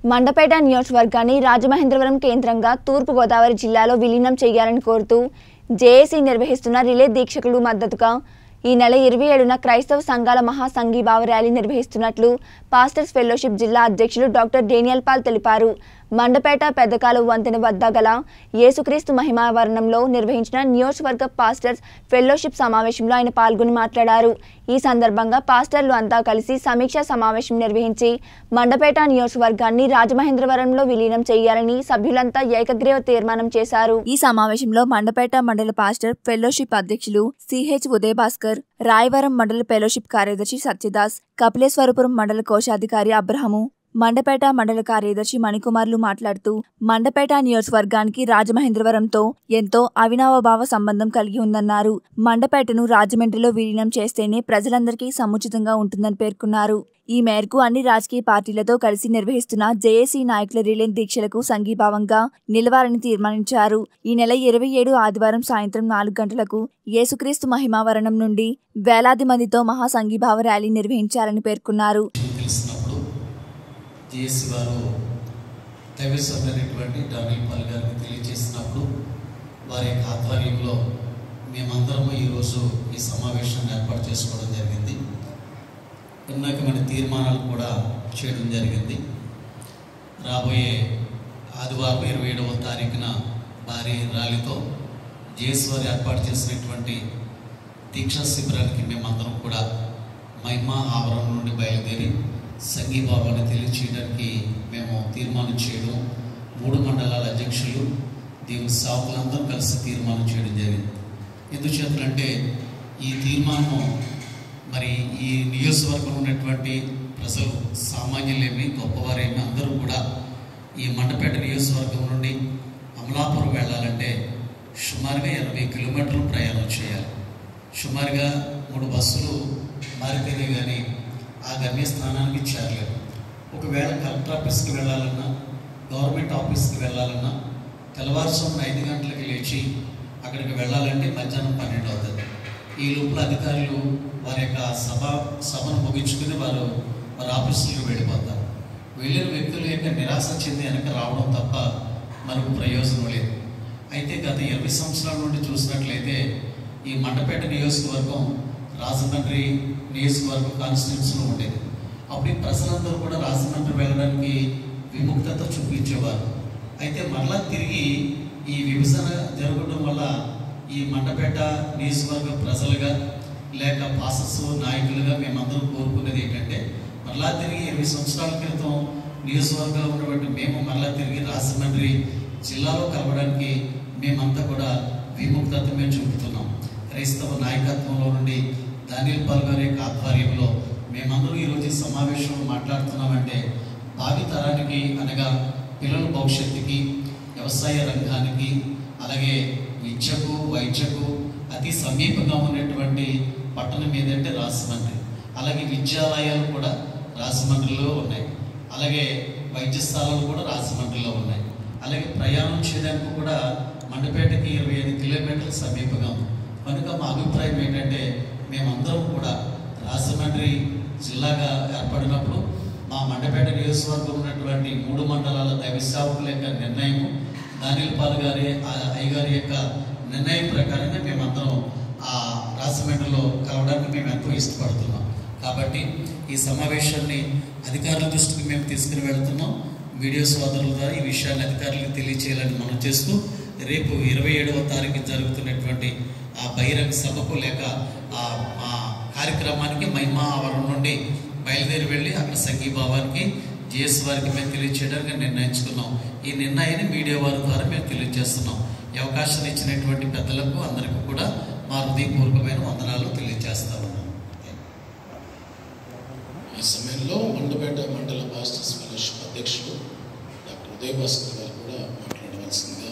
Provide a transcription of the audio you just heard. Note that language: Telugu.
మండపేట నియోజకవర్గాన్ని రాజమహేంద్రవరం కేంద్రంగా తూర్పుగోదావరి జిల్లాలో విలీనం చేయాలని కోరుతూ జేఏసీ నిర్వహిస్తున్న రిలే దీక్షకులు మద్దతుగా ఈ నెల ఇరవై ఏడున క్రైస్తవ సంఘాల మహాసంఘీభావ ర్యాలీ నిర్వహిస్తున్నట్లు పాస్టర్స్ ఫెలోషిప్ జిల్లా అధ్యక్షులు డాక్టర్ డేనియల్ పాల్ తెలిపారు మండపేట పెద్దకాలు వంతెన వద్ద గల యేసుక్రీస్తు మహిమావరణంలో నిర్వహించిన నియోజకవర్గ పాస్టర్స్ ఫెలోషిప్ సమావేశంలో ఆయన పాల్గొని మాట్లాడారు ఈ సందర్భంగా పాస్టర్లు అంతా కలిసి సమీక్షా సమావేశం నిర్వహించి మండపేట నియోజకవర్గాన్ని రాజమహేంద్రవరంలో విలీనం చేయాలని సభ్యులంతా ఏకగ్రీవ తీర్మానం చేశారు ఈ సమావేశంలో మండపేట మండల పాస్టర్ ఫెలోషిప్ అధ్యక్షులు సిహెచ్ ఉదయభాస్కర్ రాయవరం మండల ఫెలోషిప్ కార్యదర్శి సత్యదాస్ కపిలేశ్వరపురం మండల కోశాధికారి అబ్రహము మండపేట మండల కార్యదర్శి మణికుమార్లు మాట్లాడుతూ మండపేట నియోజకవర్గానికి రాజమహేంద్రవరంతో ఎంతో అవినావభావ సంబంధం కలిగి ఉందన్నారు మండపేటను రాజమండ్రిలో విలీనం చేస్తేనే ప్రజలందరికీ సముచితంగా ఉంటుందని పేర్కొన్నారు ఈ మేరకు అన్ని రాజకీయ పార్టీలతో కలిసి నిర్వహిస్తున్న జేఏసీ నాయకుల రిలే దీక్షలకు సంఘీభావంగా నిలవాలని తీర్మానించారు ఈ నెల ఇరవై ఏడు ఆదివారం సాయంత్రం నాలుగు గంటలకు యేసుక్రీస్తు మహిమావరణం నుండి వేలాది మందితో మహాసంఘీభావ ర్యాలీ నిర్వహించాలని పేర్కొన్నారు తెలిసినప్పుడు జేఏసీ వారు దైవస్వమైనటువంటి డానిల్ పాల్ గారికి తెలియజేసినప్పుడు వారి యొక్క ఆధ్వర్యంలో మేమందరము ఈరోజు ఈ సమావేశాన్ని ఏర్పాటు చేసుకోవడం జరిగింది ఉన్నతమైన తీర్మానాలు కూడా చేయడం జరిగింది రాబోయే ఆదివారం ఇరవై ఏడవ తారీఖున భారీ ర్యాలీతో జేఎస్ వారు ఏర్పాటు చేసినటువంటి దీక్షా శిబిరానికి మేమందరం కూడా మహిమా ఆవరణ నుండి బయలుదేరి సంఘీభావాన్ని తెలియచేయడానికి మేము తీర్మానం చేయడం మూడు మండలాల అధ్యక్షులు దేవుని సాకులందరూ కలిసి తీర్మానం చేయడం జరిగింది ఎందుచేతంటే ఈ తీర్మానం మరి ఈ నియోజకవర్గంలో ఉన్నటువంటి ప్రజలు సామాన్యులేమి గొప్పవారేమి అందరూ కూడా ఈ మండపేట నియోజకవర్గం నుండి అమలాపురం వెళ్ళాలంటే సుమారుగా ఎనభై కిలోమీటర్లు ప్రయాణం చేయాలి సుమారుగా మూడు బస్సులు మారితేనే కానీ ఆ గమ్యస్థానానికి చేరలేరు ఒకవేళ కలెక్టర్ ఆఫీస్కి వెళ్ళాలన్నా గవర్నమెంట్ ఆఫీస్కి వెళ్ళాలన్నా తెల్లవారుజామున ఐదు గంటలకు లేచి అక్కడికి వెళ్ళాలంటే మధ్యాహ్నం పన్నెండు అవుతుంది ఈ లోపల అధికారులు వారి యొక్క సభ సభను ముగించుకుని వారు వారి ఆఫీసులకు వెళ్ళిపోతారు వెళ్ళిన వ్యక్తుల యొక్క నిరాశ చెంది వెనక రావడం తప్ప మనకు ప్రయోజనం లేదు అయితే గత ఇరవై సంవత్సరాల నుండి చూసినట్లయితే ఈ మండపేట నియోజకవర్గం రాజమండ్రి నియోజకవర్గం కాన్స్టిట్యూన్సీలో ఉండేది అప్పుడు ఈ ప్రజలందరూ కూడా రాజమండ్రి వెళ్ళడానికి విముక్తత చూపించేవారు అయితే మరలా తిరిగి ఈ విభజన జరగడం వల్ల ఈ మండపేట నియోజకవర్గ ప్రజలుగా లేక పాసస్ నాయకులుగా మేమందరం కోరుకునేది ఏంటంటే మరలా తిరిగి ఇరవై సంవత్సరాల క్రితం నియోజకవర్గంలో ఉన్నటువంటి మేము మరలా తిరిగి రాజమండ్రి జిల్లాలో కలవడానికి మేమంతా కూడా విముక్తత మేము చూపుతున్నాం క్రైస్తవ నాయకత్వంలో నుండి దానిల్ పాల్ గారి యొక్క ఆధ్వర్యంలో మేమందరూ ఈరోజు ఈ సమావేశంలో మాట్లాడుతున్నామంటే భావి తరానికి అనగా పిల్లల భవిష్యత్తుకి వ్యవసాయ రంగానికి అలాగే విద్యకు వైద్యకు అతి సమీపంగా ఉన్నటువంటి పట్టణం ఏదంటే రాజమండ్రి అలాగే విద్యాలయాలు కూడా రాజమండ్రిలో ఉన్నాయి అలాగే వైద్యశాలలు కూడా రాజమండ్రిలో ఉన్నాయి అలాగే ప్రయాణం చేయడానికి కూడా మండపేటకి ఇరవై ఐదు కిలోమీటర్ల సమీపంగా ఉంది కనుక మా అభిప్రాయం ఏంటంటే మేమందరం కూడా రాజమండ్రి జిల్లాగా ఏర్పడినప్పుడు మా మండపేట నియోజకవర్గం ఉన్నటువంటి మూడు మండలాల దైవ సేవకుల యొక్క నిర్ణయం దానిల్ పాల్ గారి ఆ- అయ్యగారి యొక్క నిర్ణయం ప్రకారంగా మేమందరం ఆ రాజమండ్రిలో కలవడానికి మేము ఎంతో ఇష్టపడుతున్నాం కాబట్టి ఈ సమావేశాన్ని అధికారుల దృష్టికి మేము తీసుకుని వెళ్తున్నాం మీడియా సోదరుల ద్వారా ఈ విషయాన్ని అధికారులకు తెలియచేయాలని మనం చేస్తూ రేపు ఇరవై ఏడవ తారీఖు జరుగుతున్నటువంటి ఆ బహిరంగ సభకు లేక ఆ ఆ కార్యక్రమానికి మహిమా ఆవరణ నుండి బయలుదేరి వెళ్ళి అక్కడ సంఘీభావానికి జిఎస్ వారికి మేము తెలియచేయడానికి నిర్ణయించుకున్నాం ఈ నిర్ణయాన్ని మీడియా వారి ద్వారా మేము తెలియజేస్తున్నాం ఈ అవకాశాన్ని ఇచ్చినటువంటి పెద్దలకు అందరికీ కూడా మా హృదయపూర్వకమైన వందనాలు తెలియజేస్తా ఉన్నాం ఈ సమయంలో మండపేట మండల పాస్టర్స్ ఫెలోషిప్ అధ్యక్షులు డాక్టర్ ఉదయభాస్కర్ గారు కూడా మాట్లాడవలసిందిగా